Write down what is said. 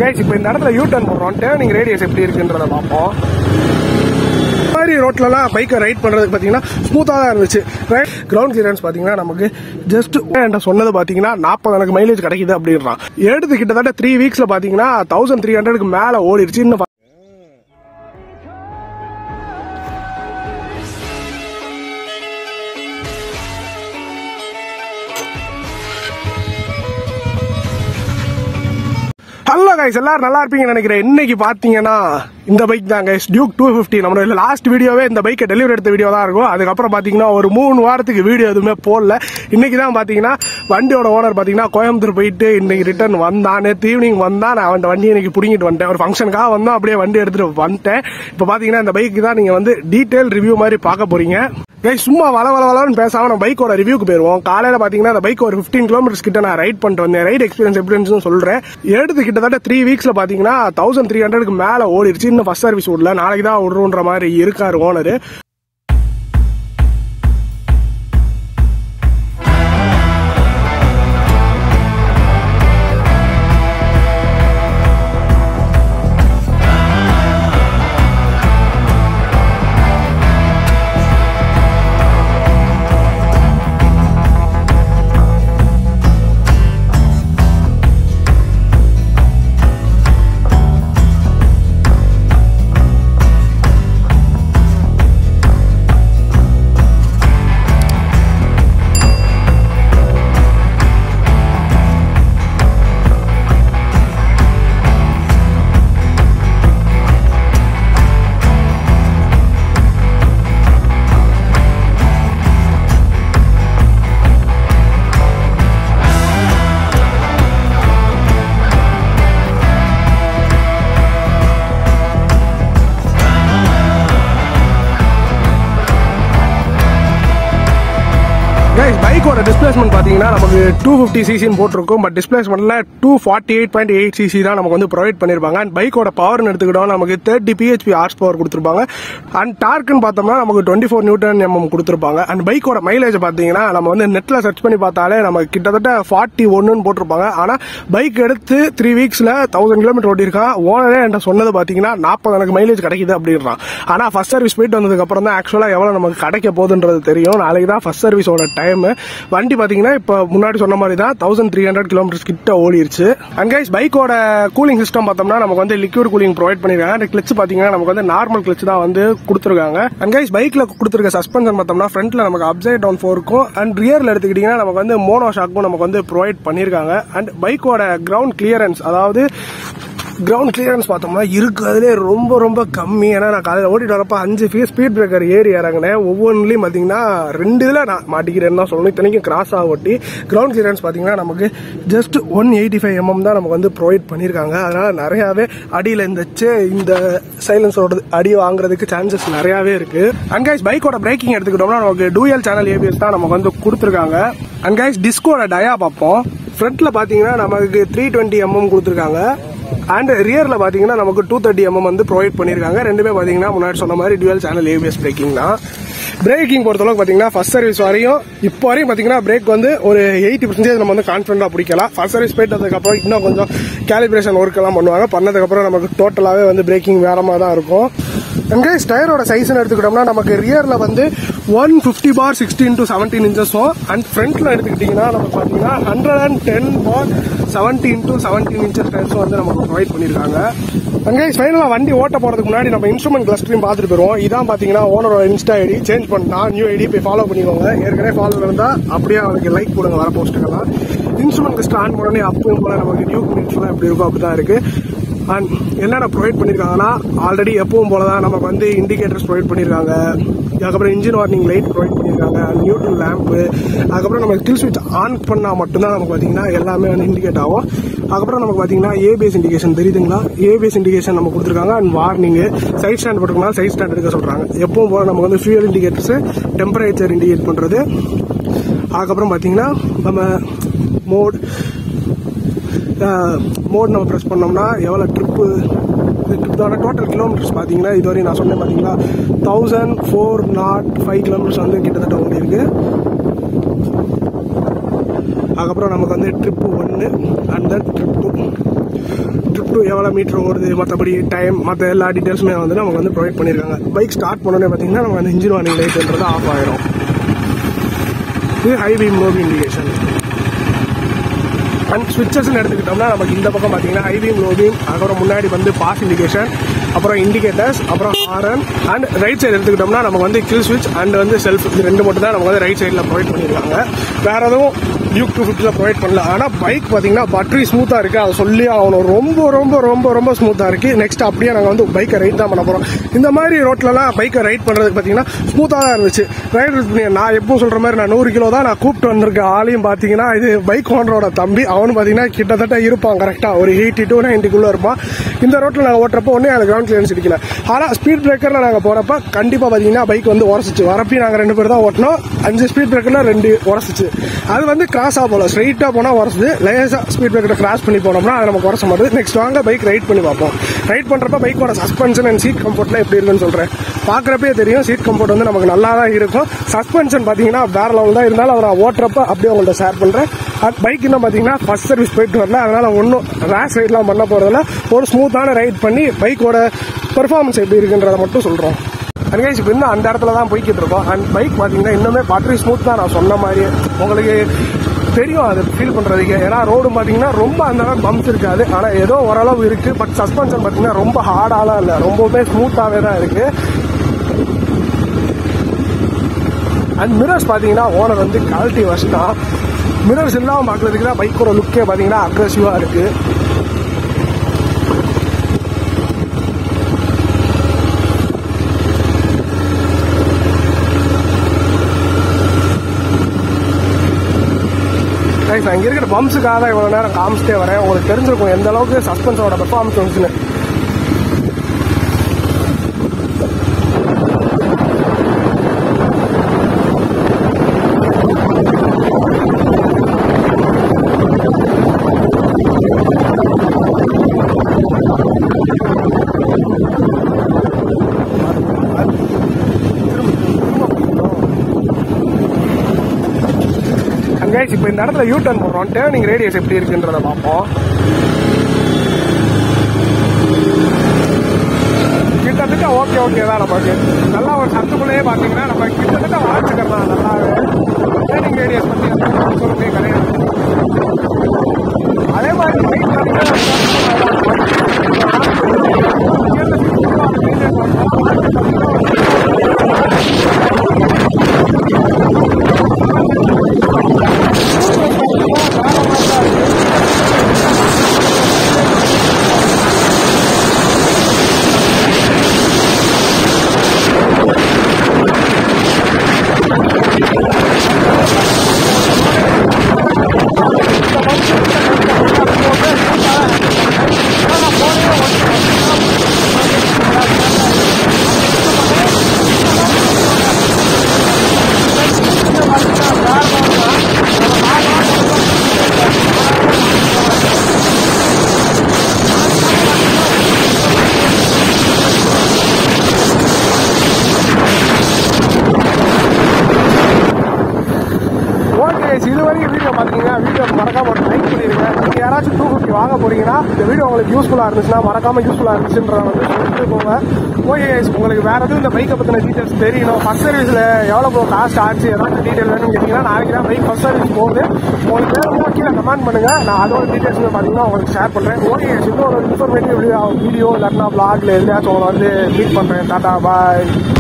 guys இப்போ இந்த இடத்துல யூ டர்ன் போடுறோம் டேர்னிங் ரேடியஸ் எப்படி இருக்குன்றத பார்ப்போம் இந்த மாதிரி ரோட்லலாம் பைக்கை ரைட் பண்ணுறதுக்கு பார்த்தீங்கன்னா ஸ்மூத்தாக தான் இருந்துச்சு ரைட் கிரவுண்ட் கிளியரன்ஸ் பார்த்தீங்கன்னா நமக்கு ஜஸ்ட் என்கிட்ட சொன்னது பார்த்தீங்கன்னா நாற்பது எனக்கு மைலேஜ் கிடைக்குது அப்படின்றான் எடுத்து கிட்டத்தட்ட த்ரீ வீக்ஸில் பார்த்தீங்கன்னா தௌசண்ட் த்ரீ ஹண்ட்ரடுக்கு மேலே ஓடிடுச்சு இன்னும் ஹலோ கைஸ் எல்லாரும் நல்லா இருப்பீங்கன்னு நினைக்கிறேன் இன்னைக்கு பாத்தீங்கன்னா இந்த பைக் தான் கைஸ் டியூக் டூ ஃபிஃப்டி நம்மளோட லாஸ்ட் வீடியோவே இந்த பைக்கை டெலிவரி எடுத்த வீடியோ தான் இருக்கும் அதுக்கப்புறம் பாத்தீங்கன்னா ஒரு மூணு வாரத்துக்கு வீடியோ எதுவுமே போடல இன்னைக்கு தான் பாத்தீங்கன்னா வண்டியோட ஓனர் பாத்தீங்கன்னா கோயம்புத்தூர் போயிட்டு இன்னைக்கு ரிட்டர்ன் வந்தான் நேற்று ஈவினிங் வந்தான் நான் அவன் வண்டி இன்னைக்கு பிடிங்கிட்டு வந்துட்டேன் ஒரு ஃபங்க்ஷனுக்காக வந்தோம் அப்படியே வண்டி எடுத்துட்டு வந்துட்டேன் இப்போ பாத்தீங்கன்னா இந்த பைக்கு தான் நீங்க வந்து டீடைல் ரிவ்யூ மாதிரி பார்க்க போறீங்க கைஸ் சும்மா வள வள வளன்னு பேசாம நம்ம பைக்கோட ரிவ்யூக்கு போயிருவோம் காலையில பாத்தீங்கன்னா அந்த பைக் ஒரு 15 கிலோமீட்டர்ஸ் கிட்ட நான் ரைட் பண்ணிட்டு வந்தேன் ரைட் எக்ஸ்பீரியன்ஸ் எப்படி இருந்துச்சுன்னு சொல்றேன் எடுத்து கிட்டத்தட்ட த்ரீ வீக்ஸ்ல பாத்தீங்கன்னா தௌசண்ட் த்ரீ ஹண்ட்ரடுக்கு மேல ஓடிடுச்சு இன்னும் ஃபர்ஸ்ட் சர்வீஸ் விடல நாளைக்கு தான் விடுறோன்ற மாதிரி இருக்காரு ஓனர் கைஸ் பைக்கோட டிஸ்பிளேஸ்மெண்ட் பாத்தீங்கன்னா நமக்கு டூ ஃபிஃப்டி சிசின்னு போட்டிருக்கும் பட் டிஸ்பிளேஸ்மெண்ட்ல two forty eight point eight CC தான் நமக்கு வந்து ப்ரொவைட் பண்ணிருப்பாங்க அண்ட் பைக்கோட பவர்னு எடுத்துக்கிட்டோம் நமக்கு தேர்ட்டி பிஹெச்பி ஹார்ஸ் பவர் கொடுத்துருப்பாங்க அண்ட் டார்க்னு பார்த்தோம்னா நமக்கு டுவெண்ட்டி ஃபோர் நியூட்டன் எம்எம் கொடுத்துருப்பாங்க அண்ட் பைக்கோட மைலேஜ் பாத்தீங்கன்னா நம்ம வந்து நெட்ல சர்ச் பண்ணி பார்த்தாலே நம்ம கிட்டத்தட்ட ஃபார்ட்டி ஒன்னு போட்டிருப்பாங்க ஆனா பைக் எடுத்து த்ரீ வீக்ஸ்ல தௌசண்ட் கிலோமீட்டர் ஓட்டிருக்கான் ஓனரே என்கிட்ட சொன்னது பாத்தீங்கன்னா நாற்பது எனக்கு மைலேஜ் கிடைக்குது அப்படின்றான் ஆனா ஃபர்ஸ்ட் சர்வீஸ் போயிட்டு வந்ததுக்கு அப்புறம் தான் ஆக்சுவலா எவ்வளவு நமக்கு கிடைக்க போகுதுன்றது தெரியும் நாளைக்கு தான் ஃபர்ஸ்ட் சர்வீஸோட டைம் வண்டி பாத்தீங்கன்னா இப்போ முன்னாடி சொன்ன மாதிரி தான் தௌசண்ட் த்ரீ ஹண்ட்ரட் கிலோமீட்டர்ஸ் கிட்ட ஓடிடுச்சு அண்ட் கைஸ் பைக்கோட கூலிங் சிஸ்டம் பார்த்தோம்னா நமக்கு வந்து லிக்விட் கூலிங் ப்ரொவைட் பண்ணிருக்காங்க அந்த கிளச் பாத்தீங்கன்னா நமக்கு வந்து நார்மல் கிளச் தான் வந்து கொடுத்துருக்காங்க அண்ட் கைஸ் பைக்ல கொடுத்துருக்க சஸ்பென்ஷன் பார்த்தோம்னா ஃப்ரண்ட்ல நமக்கு அப்சைட் டவுன் ஃபோருக்கும் அண்ட் ரியர்ல எடுத்துக்கிட்டீங்கன்னா நமக்கு வந்து மோனோ ஷாக்கும் நமக்கு வந்து ப்ரொவைட் பண்ணிருக்காங்க அண்ட் பைக்கோட கிரவுண்ட் கிளியரன்ஸ் அதாவது கிரவுண்ட் கிளியரன்ஸ் பார்த்தோம்னா இருக்கிறதுலே ரொம்ப ரொம்ப கம்மி ஏன்னா நான் காலையில் ஓட்டிட்டு வரப்ப அஞ்சு ஃபீட் ஸ்பீட் பிரேக்கர் ஏறி இறங்கினேன் ஒவ்வொன்றுலையும் பார்த்தீங்கன்னா ரெண்டு இதில் நான் மாட்டிக்கிறேன்னு தான் சொல்லணும் இத்தனைக்கும் கிராஸ் ஆக ஒட்டி கிரவுண்ட் கிளியரன்ஸ் பார்த்தீங்கன்னா நமக்கு just one eighty five mm தான் நமக்கு வந்து ப்ரொவைட் பண்ணியிருக்காங்க அதனால நிறையாவே அடியில் இந்த சே இந்த சைலன்ஸோட அடி வாங்குறதுக்கு சான்சஸ் நிறையாவே இருக்கு அண்ட் கைஸ் பைக்கோட பிரேக்கிங் எடுத்துக்கிட்டோம்னா நமக்கு டூயல் சேனல் ஏபிஎஸ் தான் நமக்கு வந்து கொடுத்துருக்காங்க அண்ட் கைஸ் டிஸ்கோட டயா பார்ப்போம் ஃப்ரண்ட்ல பார்த்தீங்கன்னா நமக்கு த்ரீ டுவெண்ட்டி எம்எம் கொடுத்துருக்காங்க அண்ட் ரியர்ல பாத்தீங்கன்னா நமக்கு டூ தேர்ட்டி எம்எம் வந்து ப்ரொவைட் பண்ணிருக்காங்க ரெண்டுமே பாத்தீங்கன்னா முன்னாடி சொன்ன மாதிரி டுவல் சேனல் ஏபிஎஸ் பிரேக்கிங் தான் பிரேக்கிங் பொறுத்தளவுக்கு பாத்தீங்கன்னா ஃபர்ஸ்ட் சர்வீஸ் வரையும் இப்போ வரையும் பாத்தீங்கன்னா பிரேக் வந்து ஒரு எயிட்டி பர்சன்டேஜ் நம்ம வந்து கான்ஃபிடண்டா பிடிக்கலாம் ஃபர்ஸ்ட் சர்வீஸ் போயிட்டு வந்ததுக்கப்புறம் இன்னும் கொஞ்சம் கேலிபிரேஷன் ஒர்க் எல்லாம் பண்ணுவாங்க பண்ணதுக்கப்புறம் நமக்கு டோட்டலாவே வந்து பிரேக்கிங் வேற மாதிரி தான் இருக்கும் எங்கேஸ் டயரோட சைஸ்னு எடுத்துக்கிட்டோம்னா நமக்கு ரியர்ல வந்து one fifty by sixteen to seventeen இன்ச்சஸும் அண்ட் ஃப்ரண்ட்ல எடுத்துக்கிட்டீங்கன்னா நம்ம பாத்தீங்கன்னா hundred and ten by seventeen to seventeen inches டயர்ஸும் வந்து நமக்கு ப்ரொவைட் பண்ணியிருக்காங்க அங்கே ஃபைனலாக வண்டி ஓட்ட போகிறதுக்கு முன்னாடி நம்ம இன்ஸ்ட்ருமெண்ட் கிளஸ்டரையும் பார்த்துட்டு போயிருவோம் இதான் பார்த்தீங்கன்னா ஓனரோட இன்ஸ்டா ஐடி சேஞ்ச் பண்ணா நியூ ஐடி போய் ஃபாலோ பண்ணிக்கோங்க ஏற்கனவே ஃபாலோ இருந்தால் அப்படியே அவனுக்கு லைக் கொடுங்க வர போஸ்ட்டுக்கெல்லாம் இன்ஸ்ட்ருமெண்ட் கிளஸ்டர் ஆன் பண்ணோடனே அப்பவும் போல நமக்கு நியூ மினிட்ஸ்லாம் எப்படி இருக்கும் அப்படி தான் இருக்குது அண்ட் என்னென்ன ப்ரொவைட் பண்ணியிருக்காங்கன்னா ஆல்ரெடி எப்பவும் போல தான் நமக்கு வந்து இண்டிகேட்டர்ஸ் ப்ரொவைட் பண்ணியிருக்காங்க அதுக்கப்புறம் இன்ஜின் வார்னிங் லைட் ப்ரொவைட் பண்ணியிருக்காங்க நியூட்ரல் லேம்ப்பு அதுக்கப்புறம் நம்ம கில் ஸ்விட்ச் ஆன் பண்ணால் மட்டும்தான் நமக்கு பார்த்தீங்கன்னா எல்லாமே வந்து இண்டிகேட் ஆகும் அதுக்கப்புறம் நமக்கு பார்த்தீங்கன்னா ஏபிஎஸ் இண்டிகேஷன் தெரியுதுங்களா ஏபிஎஸ் இண்டிகேஷன் நம்ம கொடுத்துருக்காங்க அண்ட் வார்னிங் சைட் ஸ்டாண்ட் போட்டுருக்கனால சைட் ஸ்டாண்ட் எடுக்க சொல்கிறாங்க எப்பவும் போல நமக்கு வந்து ஃபியூல் இண்டிகேட்டர்ஸ் டெம்பரேச்சர் இண்டிகேட் பண்ணுறது அதுக்கப்புறம் பார்த்தீங்கன்னா நம்ம மோட் மோட் நம்ம ப்ரெஸ் பண்ணோம்னா எவ்வளோ ட்ரிப்பு ட்ரிப்போட டோட்டல் கிலோமீட்டர்ஸ் பார்த்தீங்கன்னா இதுவரை நான் சொன்னேன் பார்த்தீங்களா thousand four nought five kilometres வந்து கிட்டத்தட்ட ஓடி இருக்கு அதுக்கப்புறம் நமக்கு வந்து ட்ரிப்பு ஒன்று and then trip two trip up to எவ்வளோ மீட்டர் ஓடுது மற்றபடி டைம் மற்ற எல்லா டீட்டெயில்ஸுமே வந்து நமக்கு வந்து ப்ரொவைட் பண்ணியிருக்காங்க பைக் ஸ்டார்ட் பண்ணோன்னே பார்த்தீங்கன்னா நமக்கு அந்த இன்ஜின் வார்னிங் லைட்ன்றது ஆஃப் ஆயிரும் இது high beam low indication and ஸ்விட்சஸ்னு எடுத்துக்கிட்டோம்னா நமக்கு இந்த பக்கம் பார்த்தீங்கன்னா ஹை பீம் லோ பீம் அப்புறம் முன்னாடி வந்து பாஸ் இண்டிகேஷன் அப்புறம் இண்டிகேட்டர்ஸ் அப்புறம் ஹாரன் அண்ட் ரைட் சைடு எடுத்துக்கிட்டோம்னா நமக்கு வந்து கில் ஸ்விட்ச் அண்ட் வந்து செல்ஃப் இது ரெண்டு மட்டும் தான் நமக்கு வந்து ரைட் சைடில் ப்ரொவைட் பண்ணியிருக்காங்க வேற எதுவும் டியூக் டூ ஃபிஃப்டியில் ப்ரொவைட் பண்ணல ஆனால் பைக் பார்த்தீங்கன்னா பட்ரி ஸ்மூத்தாக இருக்குது அதை சொல்லி ஆகணும் ரொம்ப ரொம்ப ரொம்ப ரொம்ப ஸ்மூத்தாக இருக்குது நெக்ஸ்ட் அப்படியே நாங்கள் வந்து பைக்கை ரைட் தான் பண்ண போகிறோம் இந்த மாதிரி ரோட்லலாம் பைக்கை ரைட் பண்ணுறதுக்கு பார்த்தீங்கன்னா ஸ்மூத்தாக தான் இருந்துச்சு ரைட் பண்ணி நான் எப்போ சொல்கிற மாதிரி நான் நூறு கிலோ தான் நான் கூப்பிட்டு வந்திருக்க ஆளையும் பார்த்தீங்கன்னா இது பைக் ஓனரோட தம்பி அவனு பார்த்தீங்கன்னா கிட்டத்தட்ட இருப்பான் கரெக்டாக ஒரு எயிட்டி டூ நைன்ட்டிக்குள்ளே இருப்பான் இந்த ரோட்டில் நாங்கள் ஓட்டுறப்போ ஒன்றே எனக்கு கிரவுண்ட் கிளியன்ஸ் அடிக்கல ஆனால் ஸ்பீட் பிரேக்கரில் நாங்கள் போகிறப்ப கண்டிப்பாக பார்த்தீங்கன்னா பைக் வந்து உரசிச்சு வரப்பி நாங்கள் ரெண்டு பேர் தான் ஓட்டினோம் அஞ்சு ஸ்பீட் பிரேக்கரில் ரெண்டு உரசிச்சு அது வந்து கிராஸாக போகல ஸ்ட்ரைட்டாக போனால் உரசுது லேசாக ஸ்பீட் பிரேக்கரை கிராஸ் பண்ணி போனோம்னா அது நமக்கு உரச மாட்டேது நெக்ஸ்ட் வாங்க பைக் ரைட் பண்ணி பார்ப்போம் ரைட் பண்ணுறப்ப பைக்கோட சஸ்பென்ஷன் அண்ட் சீட் கம்ஃபர்ட்லாம் எப்படி இருக்குன்னு சொல்கிறேன் பார்க்குறப்பே தெரியும் சீட் கம்ஃபர்ட் வந்து நமக்கு நல்லா தான் இருக்கும் சஸ்பென்ஷன் பார்த்தீங்கன்னா வேற லெவல் தான் இருந்தாலும் அதை நான் ஓட்டுறப்ப அப்படியே உங்கள்கிட்ட ஷேர் பண்ணுறேன் பைக் இன்னும் பார்த்தீங்கன்னா ஃபர்ஸ்ட் சர்வீஸ் போயிட்டு வரல அதனால ஒன்றும் ரேஷ் ரைட்லாம் பண்ண போகிறதில்ல ஒரு ஸ்மூத்தான ரைட் பண்ணி பைக்கோட பெர்ஃபார்மன்ஸ் எப்படி இருக்குன்றத மட்டும் சொல்கிறோம் அன்கைஸ் இப்போ இன்னும் அந்த இடத்துல தான் போய்கிட்டு இருக்கோம் அண்ட் பைக் பார்த்தீங்கன்னா இன்னுமே பேட்டரி ஸ்மூத் தான் நான் சொன்ன மாதிரியே உங்களுக்கு தெரியும் அது ஃபீல் பண்ணுறதுக்கு ஏன்னா ரோடு பார்த்தீங்கன்னா ரொம்ப அந்த அளவுக்கு பம்ப்ஸ் இருக்காது ஆனால் ஏதோ ஓரளவு இருக்குது பட் சஸ்பென்ஷன் பார்த்தீங்கன்னா ரொம்ப ஹார்டாலாம் இல்லை ரொம்பவுமே ஸ்மூத்தாகவே தான் இருக்குது அண்ட் மிரர்ஸ் பார்த்தீங்கன்னா ஓனர் வந்து குவாலிட்டி வச்சு தான் மிரர்ஸ் இல்லாமல் பார்க்குறதுக்கு தான் பைக்கோட லுக்கே பார்த்தீங்கன்னா அக்ரெசிவாக இருக்குது ரைட் நான் இங்கே இருக்கிற பம்ப்ஸுக்காக தான் இவ்வளோ நேரம் காமிச்சிட்டே வரேன் உங்களுக்கு தெரிஞ்சிருக்கும் எந்த அளவுக்கு சஸ்பென்ஸோட பெர்ஃபார்மன்ஸ் வந்துச்சுன்னு கைஸ் இப்போ இந்த இடத்துல யூ டர்ன் போடுறோம் டேர்னிங் ரேடியஸ் எப்படி இருக்குன்றத பார்ப்போம் கிட்டத்தட்ட ஓகே ஓகே தான் நமக்கு நல்லா ஒரு சத்துக்குள்ளேயே பார்த்தீங்கன்னா நம்ம கிட்டத்தட்ட வாட்சிக்கலாம் நல்லாவே டேர்னிங் ரேடியஸ் பற்றி எந்த சொல்லுமே கிடையாது அதே மாதிரி பைக் ஓகே இது வரைக்கும் வீடியோ பார்த்தீங்கன்னா வீடியோ மறக்காம ஒரு லைக் பண்ணிடுங்க நீங்கள் யாராச்சும் டூ ஃபிஃப்டி வாங்க போறீங்கன்னா இந்த வீடியோ உங்களுக்கு யூஸ்ஃபுல்லாக இருந்துச்சுன்னா மறக்காம யூஸ்ஃபுல்லாக இருந்துச்சுன்றத வந்து சொல்லிட்டு போங்க ஓகே உங்களுக்கு வேற எதுவும் இந்த பைக்கை பற்றின டீட்டெயில்ஸ் தெரியணும் ஃபர்ஸ்ட் சர்வீஸில் எவ்வளோ காஸ்ட் ஆச்சு ஏதாச்சும் டீட்டெயில் வேணும்னு கேட்டிங்கன்னா நாளைக்கு தான் பைக் ஃபர்ஸ்ட் சர்வீஸ் போகுது உங்களுக்கு வேணும்னா கீழே கமெண்ட் பண்ணுங்க நான் அதோட டீட்டெயில்ஸ் பார்த்தீங்கன்னா உங்களுக்கு ஷேர் பண்ணுறேன் ஓகே இன்னொரு இன்ஃபர்மேட்டிவ் வீடியோ இல்லாட்டினா பிளாக்ல எதுலையாச்சும் உங்களை வந்து மீட் பண்ணுறேன் டாட்டா பாய்